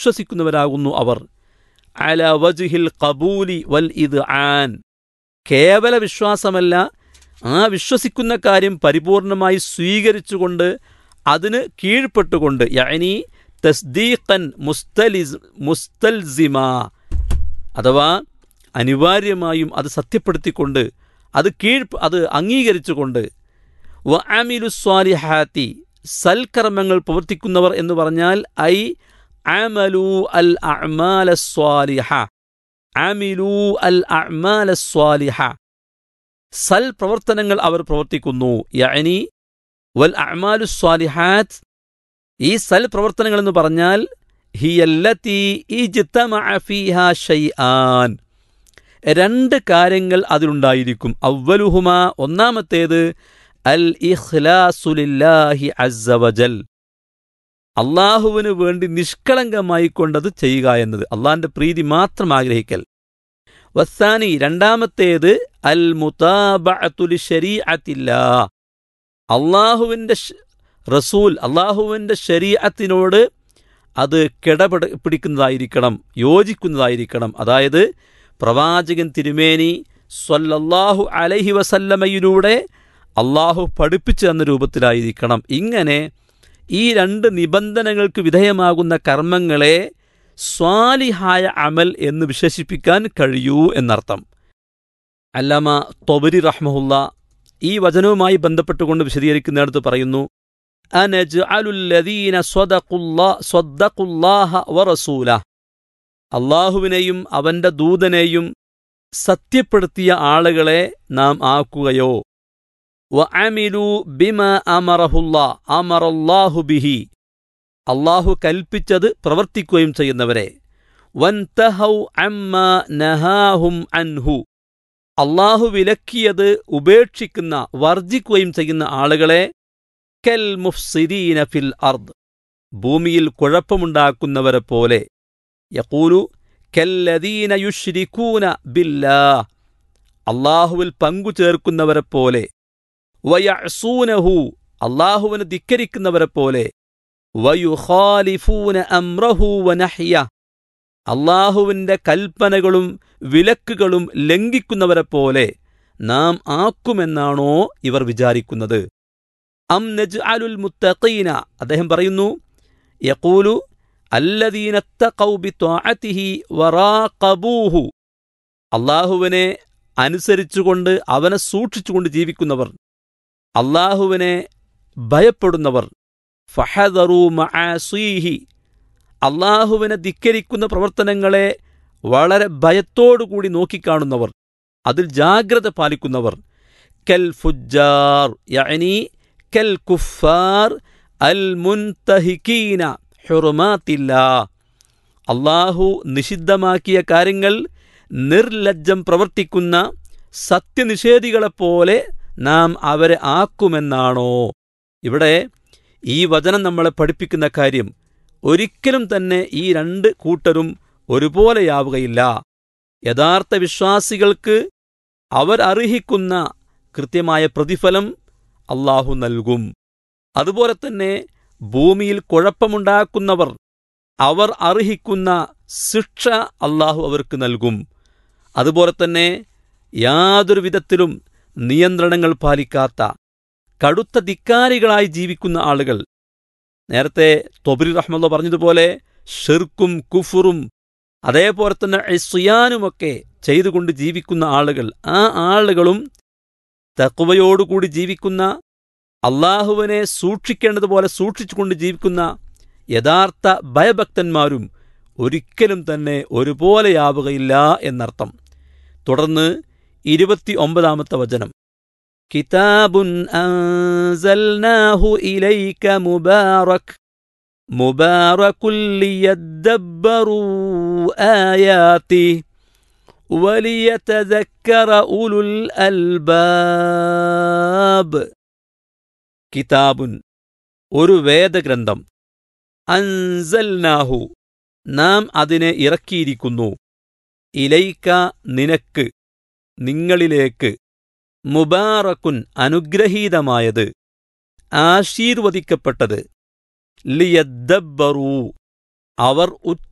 വിശ്വസിക്കുന്നവരാകുന്നു അവർ അല വജ്ഹിൽ കബൂലി വൽ ഇത് ആൻ കേവല വിശ്വാസമല്ല ആ വിശ്വസിക്കുന്ന കാര്യം പരിപൂർണമായി സ്വീകരിച്ചുകൊണ്ട് അതിന് കീഴ്പ്പെട്ടുകൊണ്ട് യഅനി തസ്ദീഖൻ മുസ്തലിസ് മുസ്തൽസിമ അഥവാ അനിവാര്യമായും അത് സത്യപ്പെടുത്തിക്കൊണ്ട് അത് കീഴ് അത് അംഗീകരിച്ചുകൊണ്ട് വ അമിലു സ്വാലിഹാത്തി സൽക്കർമ്മങ്ങൾ പ്രവർത്തിക്കുന്നവർ എന്ന് പറഞ്ഞാൽ ഐ അമലു അൽ അഅ്മാല സ്വാലിഹ അമിലു അൽ അഅ്മാല സ്വാലിഹ സൽ പ്രവർത്തനങ്ങൾ അവർ പ്രവർത്തിക്കുന്നു യഅനി വൽ അഅ്മാലു സ്വാലിഹാത്ത് ഈ സൽ പ്രവർത്തനങ്ങൾ എന്ന് പറഞ്ഞാൽ ഹിയല്ലത്തി ഇജ്തമഅ ഫീഹാ ഷൈആൻ രണ്ട് കാര്യങ്ങൾ അതിലുണ്ടായിരിക്കും അവലുഹുമ ഒന്നാമത്തേത് അൽ ഇഖ്ലാസുലില്ലാഹി അസ്സവജൽ അള്ളാഹുവിന് വേണ്ടി നിഷ്കളങ്കമായി കൊണ്ടത് ചെയ്യുക എന്നത് അള്ളാഹിന്റെ പ്രീതി മാത്രം ആഗ്രഹിക്കൽ വസ്സാനി രണ്ടാമത്തേത് അൽ മുതാബഅത്തുലി ശരീഅത്തില്ല അള്ളാഹുവിൻ്റെ റസൂൽ അള്ളാഹുവിൻ്റെ ശരീഅത്തിനോട് അത് കിടപിട പിടിക്കുന്നതായിരിക്കണം യോജിക്കുന്നതായിരിക്കണം അതായത് പ്രവാചകൻ തിരുമേനി സ്വല്ലല്ലാഹു അലൈഹി വസല്ലമയിലൂടെ അള്ളാഹു പഠിപ്പിച്ചു തന്ന രൂപത്തിലായിരിക്കണം ഇങ്ങനെ ഈ രണ്ട് നിബന്ധനകൾക്ക് വിധേയമാകുന്ന കർമ്മങ്ങളെ സ്വാലിഹായ അമൽ എന്ന് വിശേഷിപ്പിക്കാൻ കഴിയൂ എന്നർത്ഥം അല്ലാമ തൊബരി റഹ്മഹുല്ല ഈ വചനവുമായി ബന്ധപ്പെട്ടുകൊണ്ട് വിശദീകരിക്കുന്നിടത്ത് പറയുന്നു അനജ്അലുല്ലദീന സ്വദഖുല്ലാ- സ്വദ്ദഖുല്ലാഹ വറസൂല അള്ളാഹുവിനെയും അവന്റെ ദൂതനെയും സത്യപ്പെടുത്തിയ ആളുകളെ നാം ആക്കുകയോ വഅമിലു ബിമ അമറഹുല്ല അമറല്ലാഹു ബിഹി അള്ളാഹു കൽപ്പിച്ചത് പ്രവർത്തിക്കുകയും ചെയ്യുന്നവരെ വൻതഹൗ അമ്മ നഹാഹും അൻഹു അള്ളാഹു വിലക്കിയത് ഉപേക്ഷിക്കുന്ന വർജിക്കുകയും ചെയ്യുന്ന ആളുകളെ കൽ മുഫ്സിദീന ഫിൽ അർദ് ഭൂമിയിൽ കുഴപ്പമുണ്ടാക്കുന്നവരെ പോലെ യഖൂലു കല്ലദീന യുഷ്രിക്കൂന ബില്ലാ അള്ളാഹുവിൽ പങ്കു ചേർക്കുന്നവരെ പോലെ വയസൂനഹു അള്ളാഹുവിനെ ധിക്കരിക്കുന്നവരെ പോലെ വയുഖാലിഫൂന അമ്രഹു വനഹ്യ അള്ളാഹുവിന്റെ കൽപ്പനകളും വിലക്കുകളും ലംഘിക്കുന്നവരെ പോലെ നാം ആക്കുമെന്നാണോ ഇവർ വിചാരിക്കുന്നത് അം നജ് അലുൽ മുത്തഖീന അദ്ദേഹം പറയുന്നു യഖൂലു അല്ലദീന ബിത്വാഅതിഹി വറാഖബൂഹു അള്ളാഹുവിനെ അനുസരിച്ചുകൊണ്ട് അവനെ സൂക്ഷിച്ചുകൊണ്ട് ജീവിക്കുന്നവർ അള്ളാഹുവിനെ ഭയപ്പെടുന്നവർ ഫഹദറു മആസീഹി അള്ളാഹുവിനെ ധിക്കരിക്കുന്ന പ്രവർത്തനങ്ങളെ വളരെ ഭയത്തോടുകൂടി നോക്കിക്കാണുന്നവർ അതിൽ ജാഗ്രത പാലിക്കുന്നവർ കൽ ഫുജാർ യഅനി കൽ കുഫാർ അൽ മുൻതഹിക്കീന ഹുറുമാത്തില്ലാ അള്ളാഹു നിഷിദ്ധമാക്കിയ കാര്യങ്ങൾ നിർലജ്ജം പ്രവർത്തിക്കുന്ന സത്യനിഷേധികളെപ്പോലെ നാം അവരെ ആക്കുമെന്നാണോ ഇവിടെ ഈ വചനം നമ്മളെ പഠിപ്പിക്കുന്ന കാര്യം ഒരിക്കലും തന്നെ ഈ രണ്ട് കൂട്ടരും ഒരുപോലെയാവുകയില്ല യഥാർത്ഥ വിശ്വാസികൾക്ക് അവർ അർഹിക്കുന്ന കൃത്യമായ പ്രതിഫലം അള്ളാഹു നൽകും അതുപോലെ തന്നെ ഭൂമിയിൽ കുഴപ്പമുണ്ടാക്കുന്നവർ അവർ അർഹിക്കുന്ന ശിക്ഷ അള്ളാഹു അവർക്ക് നൽകും അതുപോലെ തന്നെ യാതൊരു വിധത്തിലും നിയന്ത്രണങ്ങൾ പാലിക്കാത്ത കടുത്ത ധിക്കാരികളായി ജീവിക്കുന്ന ആളുകൾ നേരത്തെ തൊബരി റഹ്മുള്ള പറഞ്ഞതുപോലെ ഷിർക്കും കുഫുറും അതേപോലെ തന്നെ ഇസ്യാനുമൊക്കെ ചെയ്തുകൊണ്ട് ജീവിക്കുന്ന ആളുകൾ ആ ആളുകളും തക്കുവയോടുകൂടി ജീവിക്കുന്ന അള്ളാഹുവിനെ സൂക്ഷിക്കേണ്ടതുപോലെ സൂക്ഷിച്ചുകൊണ്ട് ജീവിക്കുന്ന യഥാർത്ഥ ഭയഭക്തന്മാരും ഒരിക്കലും തന്നെ ഒരുപോലെയാവുകയില്ല എന്നർത്ഥം തുടർന്ന് ഇരുപത്തി ഒമ്പതാമത്തെ വചനം കിതാബുൻ അൻസൽനാഹു ഇലൈക മുബാറക് മുബാറകുൽ ലിയദ്ദബ്ബറൂ ആയാതി وليتذكر أولو الألباب കിതാബുൻ ഒരു വേദഗ്രന്ഥം അൻസൽനാഹു നാം അതിനെ ഇറക്കിയിരിക്കുന്നു ഇലൈക്ക നിനക്ക് നിങ്ങളിലേക്ക് മുബാറക്കുൻ അനുഗ്രഹീതമായത് ആശീർവദിക്കപ്പെട്ടത് ലിയദ്ദബ്ബറൂ അവർ